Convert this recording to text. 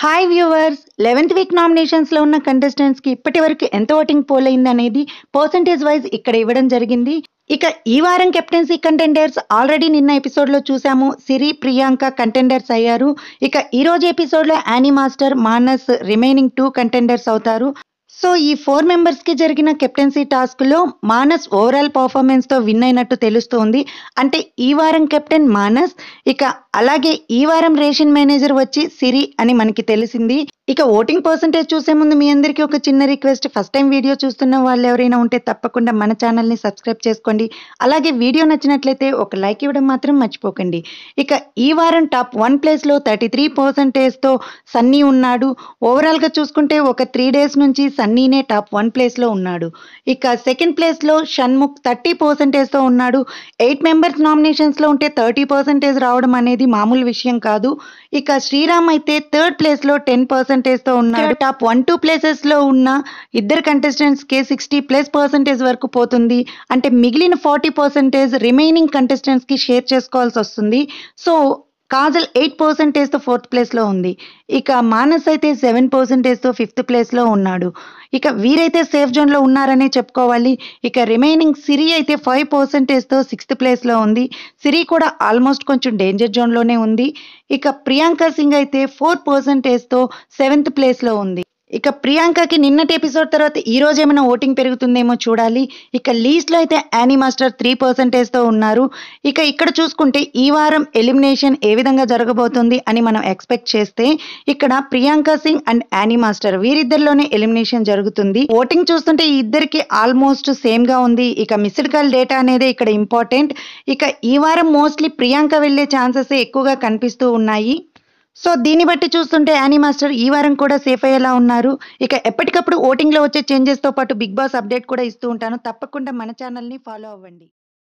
hi viewers eleventh week నామినేషన్స్లో ఉన్న కంటెస్టెంట్స్కి ఇప్పటి వరకు ఎంత ఓటింగ్ పోల్ అయింది అనేది పర్సంటేజ్ వైజ్ ఇక్కడ ఇవ్వడం జరిగింది ఇక ఈ వారం కెప్టెన్సీ కంటెండర్స్ ఆల్రెడీ నిన్న ఎపిసోడ్లో చూసాము సిరి ప్రియాంక కంటెండర్స్ అయ్యారు ఇక ఈ రోజు ఎపిసోడ్లో Annie master Manas remaining two contenders అవుతారు సో ఈ ఫోర్ మెంబర్స్కి జరిగిన కెప్టెన్సీ టాస్క్లో మానస్ ఓవరాల్ పర్ఫార్మెన్స్తో విన్ అయినట్టు తెలుస్తోంది అంటే ఈ వారం కెప్టెన్ మానస్ ఇక అలాగే ఈ వారం రేషన్ మేనేజర్ వచ్చి సిరి అని మనకి తెలిసింది ఇక ఓటింగ్ పర్సంటేజ్ చూసే ముందు మీ అందరికీ ఒక చిన్న రిక్వెస్ట్ ఫస్ట్ టైం వీడియో చూస్తున్న వాళ్ళు ఎవరైనా ఉంటే తప్పకుండా మన ఛానల్ని సబ్స్క్రైబ్ చేసుకోండి అలాగే వీడియో నచ్చినట్లయితే ఒక లైక్ ఇవ్వడం మాత్రం మర్చిపోకండి ఇక ఈ వారం టాప్ వన్ ప్లేస్లో థర్టీ త్రీ పర్సంటేజ్తో సన్నీ ఉన్నాడు ఓవరాల్గా చూసుకుంటే ఒక త్రీ డేస్ నుంచి సన్నీనే టాప్ వన్ ప్లేస్లో ఉన్నాడు ఇక సెకండ్ ప్లేస్లో షణ్ముఖ్ థర్టీ పర్సెంటేజ్తో ఉన్నాడు ఎయిట్ మెంబర్స్ నామినేషన్స్లో ఉంటే థర్టీ పర్సెంటేజ్ రావడం అనేది మామూలు విషయం కాదు ఇక శ్రీరామ్ అయితే థర్డ్ ప్లేస్లో టెన్ పర్సెంటేజ్తో ఉన్నాడు టాప్ వన్ టూ ప్లేసెస్లో ఉన్న ఇద్దరు కంటెస్టెంట్స్కే సిక్స్టీ ప్లస్ పర్సెంటేజ్ వరకు పోతుంది అంటే మిగిలిన ఫార్టీ పర్సెంటేజ్ రిమైనింగ్ కంటెస్టెంట్స్కి షేర్ చేసుకోవాల్సి వస్తుంది సో కాజల్ ఎయిట్ పర్సెంటేజ్తో ఫోర్త్ ప్లేస్లో ఉంది ఇక మానస్ అయితే సెవెన్ పర్సెంటేజ్తో ఫిఫ్త్ ప్లేస్లో ఉన్నాడు ఇక వీరైతే సేఫ్ జోన్లో ఉన్నారనే చెప్పుకోవాలి ఇక రిమైనింగ్ సిరి అయితే ఫైవ్ పర్సెంటేజ్తో సిక్స్త్ ప్లేస్లో ఉంది సిరి కూడా ఆల్మోస్ట్ కొంచెం డేంజర్ జోన్లోనే ఉంది ఇక ప్రియాంక సింగ్ అయితే ఫోర్ పర్సెంటేజ్తో సెవెంత్ ప్లేస్లో ఉంది ఇక ప్రియాంకకి నిన్నటి ఎపిసోడ్ తర్వాత ఈ రోజు ఏమైనా ఓటింగ్ పెరుగుతుందేమో చూడాలి ఇక లీస్ట్లో అయితే యానీ మాస్టర్ త్రీ పర్సెంటేజ్తో ఉన్నారు ఇక ఇక్కడ చూసుకుంటే ఈ వారం ఎలిమినేషన్ ఏ విధంగా జరగబోతుంది అని మనం ఎక్స్పెక్ట్ చేస్తే ఇక్కడ Priyanka Singh and Annie master వీరిద్దరిలోనే ఎలిమినేషన్ జరుగుతుంది ఓటింగ్ చూస్తుంటే ఈ ఇద్దరికి ఆల్మోస్ట్ సేమ్ గా ఉంది ఇక మిస్డ్ కాల్ డేటా అనేది ఇక్కడ ఇంపార్టెంట్ ఇక ఈ వారం మోస్ట్లీ ప్రియాంక వెళ్ళే ఛాన్సెస్ ఎక్కువగా కనిపిస్తూ ఉన్నాయి సో దీన్ని బట్టి చూస్తుంటే యానీ మాస్టర్ ఈ వారం కూడా సేఫ్ అయ్యేలా ఉన్నారు ఇక ఎప్పటికప్పుడు ఓటింగ్లో వచ్చే చేంజెస్తో పాటు బిగ్ బాస్ అప్డేట్ కూడా ఇస్తూ ఉంటాను తప్పకుండా మన ఛానల్ని ఫాలో అవ్వండి